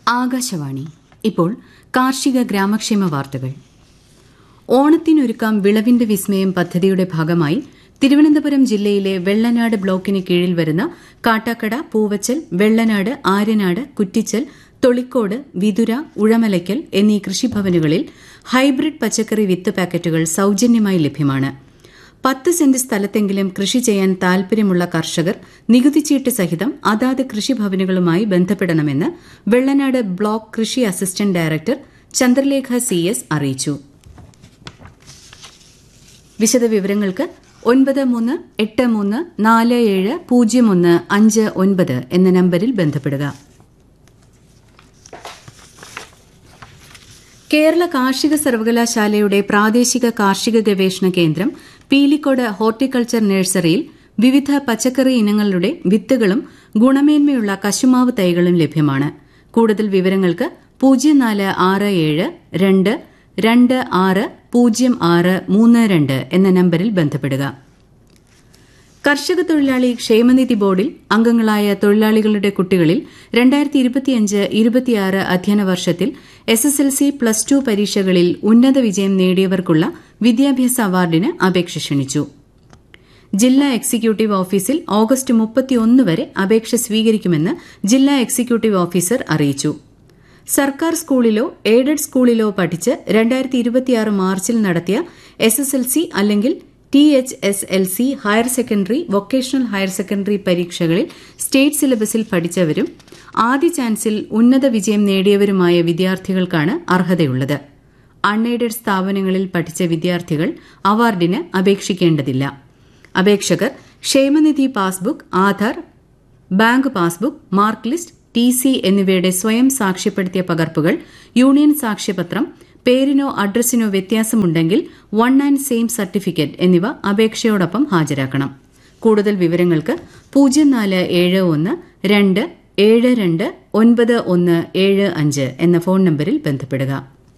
ആകാശവാണി ഇപ്പോൾ കാർഷിക ഗ്രാമക്ഷേമ വാർത്തകൾ ഓണത്തിനൊരുക്കാം വിളവിന്റെ വിസ്മയം പദ്ധതിയുടെ ഭാഗമായി തിരുവനന്തപുരം ജില്ലയിലെ വെള്ളനാട് ബ്ലോക്കിന് കീഴിൽ വരുന്ന കാട്ടാക്കട പൂവച്ചൽ വെള്ളനാട് ആര്യനാട് കുറ്റിച്ചൽ തൊളിക്കോട് വിതുര ഉഴമലയ്ക്കൽ എന്നീ കൃഷിഭവനുകളിൽ ഹൈബ്രിഡ് പച്ചക്കറി വിത്ത് പാക്കറ്റുകൾ സൌജന്യമായി ലഭ്യമാണ് പത്ത് സെന്റ് സ്ഥലത്തെങ്കിലും കൃഷി ചെയ്യാൻ താൽപര്യമുള്ള കർഷകർ നികുതിച്ചീട്ട് സഹിതം അതാത് കൃഷിഭവനുകളുമായി ബന്ധപ്പെടണമെന്ന് വെള്ളനാട് ബ്ലോക്ക് കൃഷി assistant director Chandralekha C S അറിയിച്ചു വിശദവിവരങ്ങൾക്ക് ഒൻപത് മൂന്ന് എട്ട് മൂന്ന് നാല് ഏഴ് പൂജ്യം ഒന്ന് അഞ്ച് ഒൻപത് എന്ന നമ്പരിൽ ബന്ധപ്പെടുക കേരള കാർഷിക സർവകലാശാലയുടെ പ്രാദേശിക കാർഷിക ഗവേഷണ കേന്ദ്രം പീലിക്കോട് ഹോർട്ടിക്കൾച്ചർ നഴ്സറിയിൽ വിവിധ പച്ചക്കറി ഇനങ്ങളുടെ വിത്തുകളും ഗുണമേന്മയുള്ള കശുമാവ് തൈകളും ലഭ്യമാണ് കൂടുതൽ വിവരങ്ങൾക്ക് പൂജ്യം നാല് ആറ് ഏഴ് രണ്ട് രണ്ട് ആറ് പൂജ്യം ആറ് മൂന്ന് രണ്ട് എന്ന നമ്പരിൽ ബന്ധപ്പെടുക കർഷക തൊഴിലാളി ക്ഷേമനിധി ബോർഡിൽ അംഗങ്ങളായ തൊഴിലാളികളുടെ കുട്ടികളിൽ രണ്ടായിരത്തി ഇരുപത്തിയഞ്ച് ഇരുപത്തിയാറ് അധ്യയന വർഷത്തിൽ S S L C plus two പരീക്ഷകളിൽ ഉന്നത വിജയം നേടിയവർക്കുള്ള വിദ്യാഭ്യാസ അവാർഡിന് അപേക്ഷ ക്ഷണിച്ചു ജില്ലാ എക്സിക്യൂട്ടീവ് ഓഫീസിൽ ഓഗസ്റ്റ് മുപ്പത്തിയൊന്ന് വരെ അപേക്ഷ സ്വീകരിക്കുമെന്ന് ജില്ലാ എക്സിക്യൂട്ടീവ് ഓഫീസർ അറിയിച്ചു സർക്കാർ സ്കൂളിലോ എയ്ഡഡ് സ്കൂളിലോ പഠിച്ച് രണ്ടായിരത്തി ഇരുപത്തിയാറ് മാർച്ചിൽ നടത്തിയ എസ് എസ് എൽ സി അല്ലെങ്കിൽ T H S L C higher secondary vocational higher secondary പരീക്ഷകളിൽ സ്റ്റേറ്റ് സിലബസിൽ പഠിച്ചവരും ആദ്യ ചാൻസിൽ ഉന്നത വിജയം നേടിയവരുമായ വിദ്യാർത്ഥികൾക്കാണ് അർഹതയുള്ളത് അൺഎയ്ഡഡ് സ്ഥാപനങ്ങളിൽ പഠിച്ച വിദ്യാർത്ഥികൾ അവാർഡിന് അപേക്ഷിക്കേണ്ടതില്ല അപേക്ഷകർ ക്ഷേമനിധി passbook Aadhaar bank passbook mark list T C എന്നിവയുടെ സ്വയം സാക്ഷ്യപ്പെടുത്തിയ പകർപ്പുകൾ യൂണിയൻ സാക്ഷ്യപത്രം പേരിനോ അഡ്രസ്സിനോ വ്യത്യാസമുണ്ടെങ്കിൽ വൺ ആൻഡ് സെയിം സർട്ടിഫിക്കറ്റ് എന്നിവ അപേക്ഷയോടൊപ്പം ഹാജരാക്കണം കൂടുതൽ വിവരങ്ങൾക്ക് പൂജ്യം നാല് ഏഴ് ഒന്ന് രണ്ട് ഏഴ് രണ്ട് ഒൻപത് ഒന്ന് ഏഴ് അഞ്ച് എന്ന ഫോൺ നമ്പരിൽ ബന്ധപ്പെടുക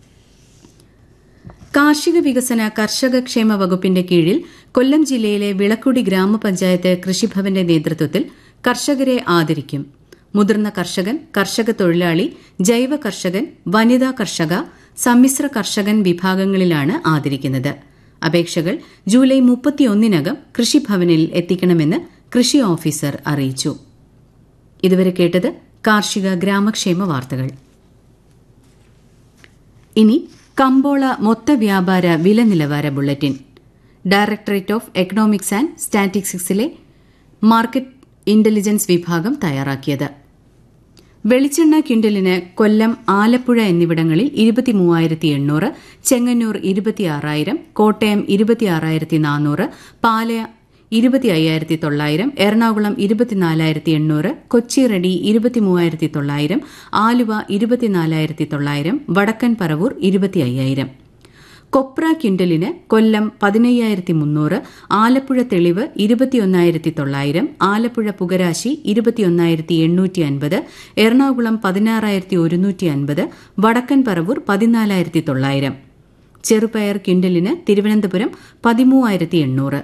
കാർഷിക വികസന കർഷക ക്ഷേമ വകുപ്പിന്റെ കീഴിൽ കൊല്ലം ജില്ലയിലെ വിളക്കുടി ഗ്രാമപഞ്ചായത്ത് കൃഷിഭവന്റെ നേതൃത്വത്തിൽ കർഷകരെ ആദരിക്കും മുതിർന്ന കർഷകൻ കർഷക തൊഴിലാളി ജൈവ കർഷകൻ വനിതാ കർഷക സമ്മിശ്ര കർഷകൻ വിഭാഗങ്ങളിലാണ് ആദരിക്കുന്നത് അപേക്ഷകൾ ജൂലൈ മുപ്പത്തിയൊന്നിനകം കൃഷിഭവനിൽ എത്തിക്കണമെന്ന് കൃഷി ഓഫീസർ അറിയിച്ചു ഇതുവരെ കേട്ടത് കാർഷിക ഗ്രാമക്ഷേമ വാർത്തകൾ ഇനി കമ്പോള മൊത്ത വ്യാപാര വില നിലവാര bulletin directorate of economics and സ്റ്റാറ്റിസ്റ്റിക്സിലെ മാർക്കറ്റ് ഇന്റലിജൻസ് വിഭാഗം തയ്യാറാക്കിയത് വെളിച്ചെണ്ണ ക്വിന്റലിന് കൊല്ലം ആലപ്പുഴ എന്നിവിടങ്ങളിൽ ഇരുപത്തിമൂവായിരത്തി എണ്ണൂറ് ചെങ്ങന്നൂർ ഇരുപത്തിയാറായിരം കോട്ടയം ഇരുപത്തിയാറായിരത്തി നാനൂറ് പാല ഇരുപത്തി അയ്യായിരത്തി തൊള്ളായിരം എറണാകുളം ഇരുപത്തിനാലായിരത്തി എണ്ണൂറ് കൊച്ചി റെഡി ഇരുപത്തിമൂവായിരത്തി തൊള്ളായിരം ആലുവ ഇരുപത്തിനാലായിരത്തി തൊള്ളായിരം വടക്കൻ പറവൂർ ഇരുപത്തി അയ്യായിരം കൊപ്ര ക്വിന്റലിന് കൊല്ലം പതിനയ്യായിരത്തി മുന്നൂറ് ആലപ്പുഴ തെളിവ് ഇരുപത്തിയൊന്നായിരത്തി തൊള്ളായിരം ആലപ്പുഴ പുകരാശി ഇരുപത്തിയൊന്നായിരത്തി എണ്ണൂറ്റി അൻപത് എറണാകുളം പതിനാറായിരത്തി ഒരുന്നൂറ്റി അൻപത് വടക്കൻ പറവൂർ പതിനാലായിരത്തി തൊള്ളായിരം ചെറുപയർ ക്വിന്റലിന് തിരുവനന്തപുരം പതിമൂവായിരത്തി എണ്ണൂറ്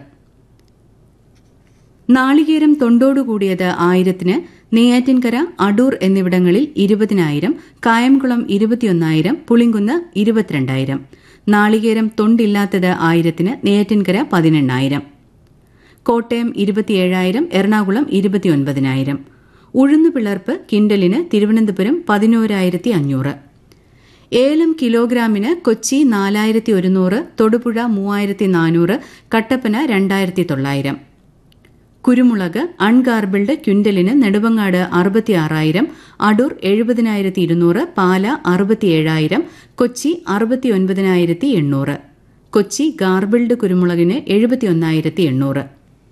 നാളികേരം തൊണ്ടോടുകൂടിയത് ആയിരത്തിന് നെയ്യാറ്റിൻകര അടൂർ എന്നിവിടങ്ങളിൽ ഇരുപതിനായിരം കായംകുളം ഇരുപത്തിയൊന്നായിരം പുളിങ്കുന്ന് ഇരുപത്തിരണ്ടായിരം നാളികേരം തൊണ്ടില്ലാത്തത് ആയിരത്തിന് നെയ്യാറ്റിൻകര പതിനെണ്ണായിരം കോട്ടയം ഇരുപത്തിയേഴായിരം എറണാകുളം ഇരുപത്തിയൊൻപതിനായിരം ഉഴുന്നു പിളർപ്പ് കിൻഡലിന് തിരുവനന്തപുരം പതിനോരായിരത്തി അഞ്ഞൂറ് ഏലം കിലോഗ്രാമിന് കൊച്ചി നാലായിരത്തി ഒരുന്നൂറ് തൊടുപുഴ മൂവായിരത്തി നാനൂറ് കട്ടപ്പന രണ്ടായിരത്തി തൊള്ളായിരം കുരുമുളക് അൺഗാർബിൾഡ് ക്വിന്റലിന് നെടുവങ്ങാട് അറുപത്തിയാറായിരം അടൂർ എഴുപതിനായിരത്തി ഇരുന്നൂറ് പാല അറുപത്തിയേഴായിരം കൊച്ചി അറുപത്തിയൊൻപതിനായിരത്തി എണ്ണൂറ് കൊച്ചി ഗാർബിൾഡ് കുരുമുളകിന് എഴുപത്തിയൊന്നായിരത്തി എണ്ണൂറ്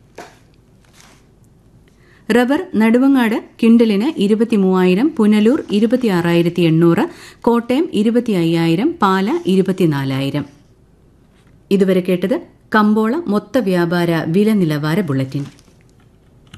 റബ്ബർ നെടുവങ്ങാട് ക്വിന്റലിന് ഇരുപത്തിമൂവായിരം പുനലൂർ ഇരുപത്തിയാറായിരത്തി എണ്ണൂറ് കോട്ടയം ഇരുപത്തി അയ്യായിരം പാല ഇരുപത്തിനാലായിരം ഇതുവരെ കേട്ടത് കമ്പോള മൊത്ത വ്യാപാര വില നിലവാര ബുള്ളറ്റിൻ